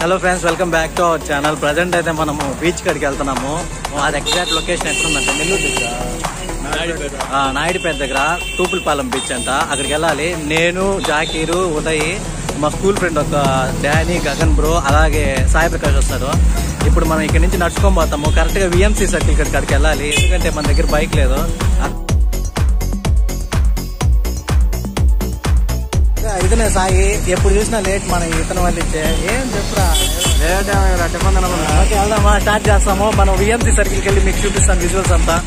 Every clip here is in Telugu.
Hello friends welcome back to our channel present అయితే మనము బీచ్ కాడికి వెళ్తున్నాము అది ఎగ్జాక్ట్ లొకేషన్ ఎక్కడుందంటే నెల్లూరు దగ్గర ఆ, నాయుడుపేట దగ్గర తూపులపాలెం బీచ్ అంట అక్కడికి వెళ్ళాలి నేను జాకీరు ఉదయ్ మా స్కూల్ ఫ్రెండ్ ఒక డానీ గగన్ బ్రో అలాగే సాయి ప్రకాష్ వస్తారు ఇప్పుడు మనం ఇక్కడ నుంచి నడుచుకొని పోతాము కరెక్ట్ గా విఎంసీ సర్కిల్ కాడికి వెళ్ళాలి ఎందుకంటే మన దగ్గర బైక్ లేదు ఇతనే సాయి ఎప్పుడు చూసినా లేట్ మన ఇతను వాళ్ళు ఇచ్చే ఏం చెప్పురా ఓకే వెళ్దామా స్టార్ట్ చేస్తాము మనం విఎంసీ సర్కిల్కి వెళ్ళి మీకు చూపిస్తాను విజువల్స్ అంతా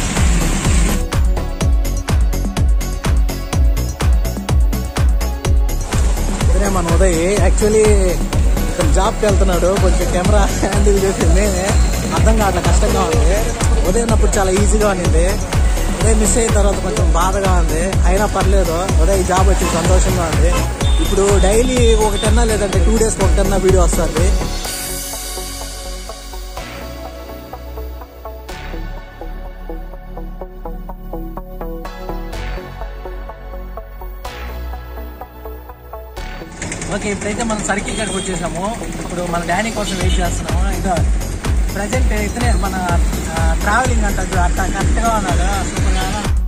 ఇతనే మన ఉదయ్ యాక్చువల్లీ ఇతను జాబ్కి వెళ్తున్నాడు కొంచెం కెమెరా హ్యాండిల్ చేసింది నేనే అర్థం కావట్లే కష్టంగా ఉంది ఉదయం ఉన్నప్పుడు చాలా ఈజీగా ఉన్నింది ఉదయం మిస్ అయిన తర్వాత కొంచెం బాధగా ఉంది అయినా పర్లేదు ఉదయం జాబ్ వచ్చి సంతోషంగా ఉంది ఇప్పుడు డైలీ ఒకటన్నా లేదంటే టూ డేస్కి ఒకటన్నా వీడియో వస్తుంది ఓకే ఇప్పుడైతే మనం సర్కిల్ కాడికి వచ్చేసాము ఇప్పుడు మన డానీ కోసం వెయిట్ చేస్తున్నాము ఇదో ప్రజెంట్ ఇతనే మన ట్రావెలింగ్ అంట చూడు, అట్లా కరెక్ట్గా ఉన్నాడు సూపర్గా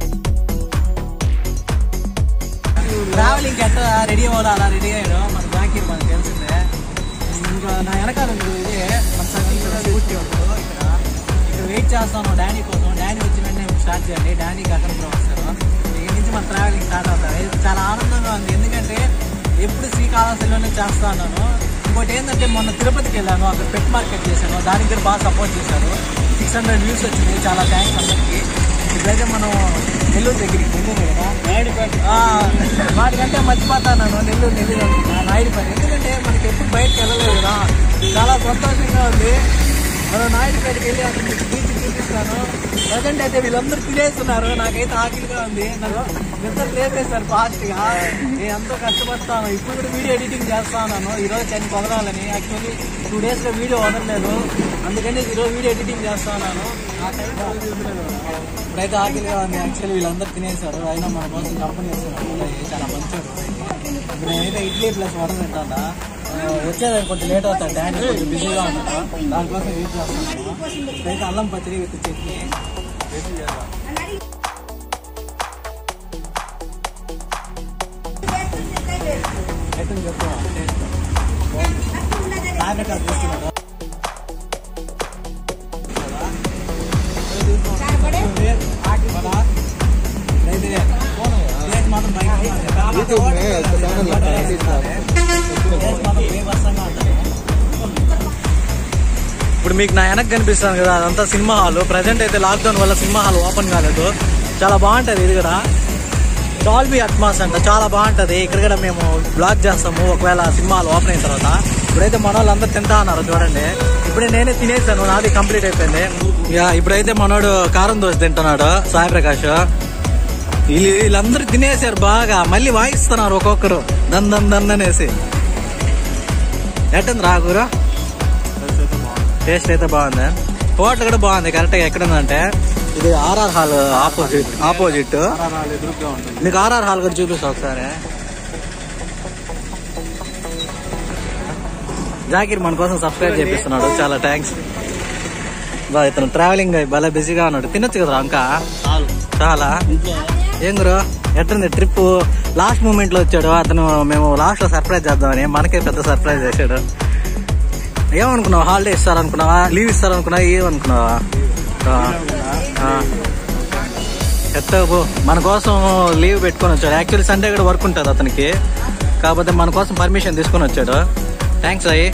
ట్రావెలింగ్ ఎట్లా రెడీ అవ్వాలి అలా రెడీ అయ్యాడు మన జాకీర్ మనకు తెలిసిందే ఇంకా నా వెనకాల ఉంది ఇది మన సర్కిల్ కూడా డ్యూటీ ఉంటుంది ఇక్కడ ఇక్కడ వెయిట్ చేస్తాను డానీ కోసం డానీ వచ్చిన వెంటనే స్టార్ట్ చేయండి డానీ గగన్ బ్రో వస్తారు ఇక్కడ నుంచి మన ట్రావెలింగ్ స్టార్ట్ అవుతారు ఇది చాలా ఆనందంగా ఉంది ఎందుకంటే ఎప్పుడు శ్రీకాళహస్తిలోనే చేస్తా ఉన్నాను ఇంకోటి ఏంటంటే మొన్న తిరుపతికి వెళ్ళాను అక్కడ పెట్ మార్కెట్ చేశాను దానికి కూడా బాగా సపోర్ట్ చేశారు సిక్స్ హండ్రెడ్ వ్యూస్ వచ్చింది చాలా థ్యాంక్స్ అందరికి ఇప్పుడైతే మనం నెల్లూరు దగ్గరికి నెల్లూరు కదా ఆ, వాటికంటే మర్చిపోతాను నెల్లూరు నెల్లూరు అనుకున్నా నాయుడుపేట ఎందుకంటే మనకి ఎప్పుడు బయటకు వెళ్ళలేదు కదా చాలా సంతోషంగా ఉంది మనం నాయుడుపేటకి వెళ్ళి అక్కడ మీకు బీచ్ చూపిస్తాను ప్రజెంట్ అయితే వీళ్ళందరూ తినేస్తున్నారు నాకైతే ఆకలిగా ఉంది నన్ను నిద్ర లేపేశారు ఫాస్ట్ గా నేను ఎంతో కష్టపడతాను ఇప్పుడు కూడా వీడియో ఎడిటింగ్ చేస్తా ఉన్నాను ఈ రోజు చని కుదరాలని యాక్చువల్లీ టూ డేస్ లో వీడియో వదలలేదు అందుకని ఈ రోజు వీడియో ఎడిటింగ్ చేస్తా ఉన్నాను ఆ టైంలో ఇప్పుడైతే ఆకలిగా ఉంది యాక్చువల్లీ వీళ్ళందరూ తినేశారు అయినా మన కోసం కంపెనీ చేస్తున్నారు చాలా మంచోడు ఇప్పుడు నేనైతే ఇడ్లీ ప్లస్ వడ తింటాడా వచ్చేదానికి కొంచెం లేట్ అవుతాడు డాడీ కొంచెం బిజీగా ఉన్నాడు దానికోసం వెయిట్ చేస్తున్నాను ఇప్పుడైతే అల్లం పచ్చడి విత్ చట్నీ అయితే చెప్పు తాగట చూస్తున్నాడు ఇప్పుడు మీకు నా వెనక్కి కనిపిస్తాను కదా అదంతా సినిమా హాల్ ప్రజెంట్ అయితే లాక్డౌన్ వల్ల సినిమా హాల్ ఓపెన్ కాలేదు చాలా బాగుంటది ఇది కూడా డాల్బీ అట్మాస్ అంట చాలా బాగుంటది ఇక్కడ కూడా మేము బ్లాక్ చేస్తాము ఒకవేళ సినిమా హాల్ ఓపెన్ అయిన తర్వాత ఇప్పుడైతే మన వాళ్ళు అందరు తింటా ఉన్నారు చూడండి ఇప్పుడే నేనే తినేసాను నాది కంప్లీట్ అయిపోయింది యా ఇప్పుడైతే మనోడు కారం దోశ తింటున్నాడు సాయి ప్రకాష్ వీళ్ళు వీళ్ళందరూ తినేసారు బాగా మళ్ళీ వాయిస్తున్నారు ఒక్కొక్కరు దన్ దన్ దన్ అనేసి ఎట్టుంది రాకూరు టేస్ట్ అయితే బాగుంది హోటల్ కూడా బాగుంది కరెక్ట్ గా ఎక్కడ ఉందంటే ఇది ఆర్ఆర్ హాల్ ఆపోజిట్ ఆపోజిట్ ఎదురుగా ఉంటుంది మీకు ఆర్ఆర్ హాల్ కూడా చూపిస్తా ఒకసారి జాకీర్ మన కోసం సబ్స్క్రైబ్ చేపిస్తున్నాడు చాలా థ్యాంక్స్ బా ఇతను ట్రావెలింగ్ భలే బిజీగా ఉన్నాడు తినొచ్చు కదా ఇంకా చాలు చాలా ఏం గురు ఎట్టుంది ట్రిప్ లాస్ట్ మూమెంట్ లో వచ్చాడు అతను మేము లాస్ట్ లో సర్ప్రైజ్ చేద్దామని మనకే పెద్ద సర్ప్రైజ్ చేశాడు ఏమనుకున్నావు హాలిడే ఇస్తారనుకున్నావా లీవ్ ఇస్తారనుకున్నావా ఏమనుకున్నావా ఆ, ఆ. ఎత్తకు పో మన కోసం లీవ్ పెట్టుకొని వచ్చాడు యాక్చువల్లీ సండే కూడా వర్క్ ఉంటుంది అతనికి కాకపోతే మన కోసం పర్మిషన్ తీసుకొని వచ్చాడు థ్యాంక్స్ అయ్యి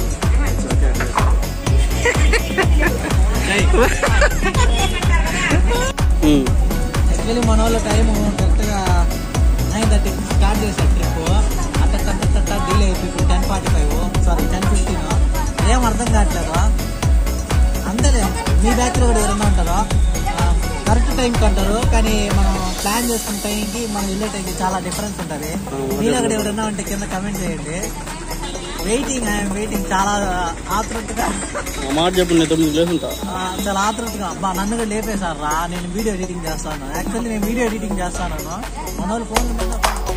యాక్చువల్లీ మన వాళ్ళ టైం కరెక్ట్గా నైన్ థర్టీ స్టార్ట్ చేశారు ట్రిప్ అట్ట టట్ట టట్ట డిలే అయిపోయి ఇప్పుడు ten forty five sorry ten fifteen ఏం అర్థం కావట్లేదు అంతేలే మీ బ్యాచ్లో కూడా ఎవరన్నా ఉంటారు కరెక్ట్ టైంకి అంటారు కానీ మనం ప్లాన్ చేసుకున్న టైంకి మనం వెళ్ళే టైంకి చాలా డిఫరెన్స్ ఉంటుంది మీరు అక్కడ ఎవరైనా ఉంటే కింద కమెంట్ చేయండి వెయిటింగ్ ఐఎమ్ వెయిటింగ్ చాలా ఆతృతగా ఆ మాట చెప్పు నేను తొమ్మిది లేసు ఉంటా ఆ, చాలా ఆతృతగా అబ్బా నన్ను కూడా లేపేశారు రా నేను వీడియో ఎడిటింగ్ చేస్తాను యాక్చువల్లీ నేను వీడియో ఎడిటింగ్ చేస్తాను మన వాళ్ళు ఫోన్